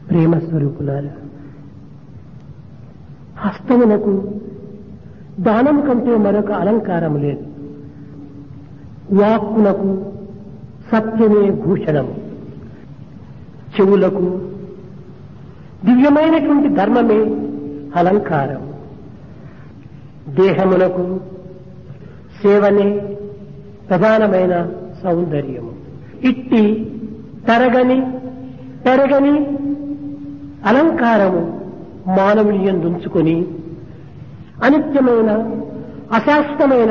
ప్రేమ స్వరూపులారా హస్తమునకు దానం కంటే మరొక అలంకారం లేదు వాక్కునకు సత్యమే భూషణము చెవులకు దివ్యమైనటువంటి ధర్మమే అలంకారం దేహమునకు సేవనే ప్రధానమైన సౌందర్యము ఇట్టి తరగని పెరగని అలంకారము మానవుని ఎందుంచుకొని అనిత్యమైన అశాశ్వతమైన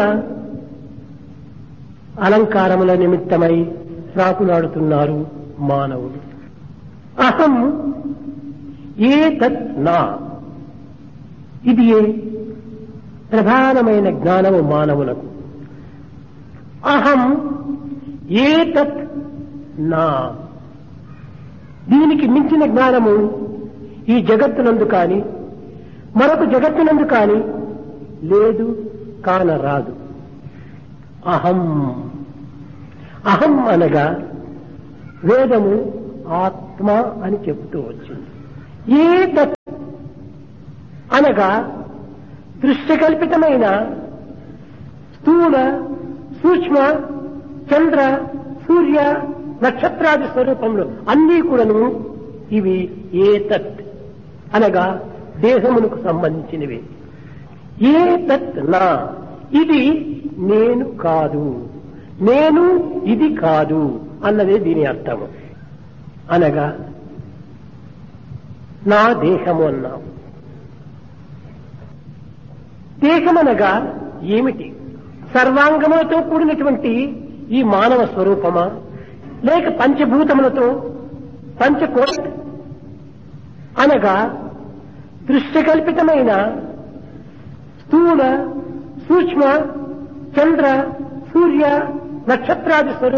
అలంకారముల నిమిత్తమై ప్రాకులాడుతున్నారు మానవుడు అహం ఏ తత్ నా ఇది ఏ ప్రధానమైన జ్ఞానము మానవులకు అహం ఏ తత్ నా దీనికి మించిన జ్ఞానము ఈ జగత్తునందు కాని మరొక జగత్తునందు కాని లేదు కానరాదు అహం అహం అనగా వేదము ఆత్మ అని చెబుతూ వచ్చింది ఏ తత్ అనగా దృశ్యకల్పితమైన స్థూల సూక్ష్మ చంద్ర సూర్య నక్షత్రాది స్వరూపంలో అన్నీ కూడాను ఇవి ఏ తత్ అనగా దేహమునకు సంబంధించినవి ఏ తత్ నా ఇది నేను కాదు నేను ఇది కాదు అన్నదే దీని అర్థము అనగా నా దేహము అన్నాం దేహమనగా ఏమిటి సర్వాంగములతో కూడినటువంటి ఈ మానవ స్వరూపమా లేక పంచభూతములతో పంచకోట్ అనగా దృశ్యకల్పితమైన స్థూల సూక్ష్మ చంద్ర సూర్య నక్షత్రాది స్వరూపం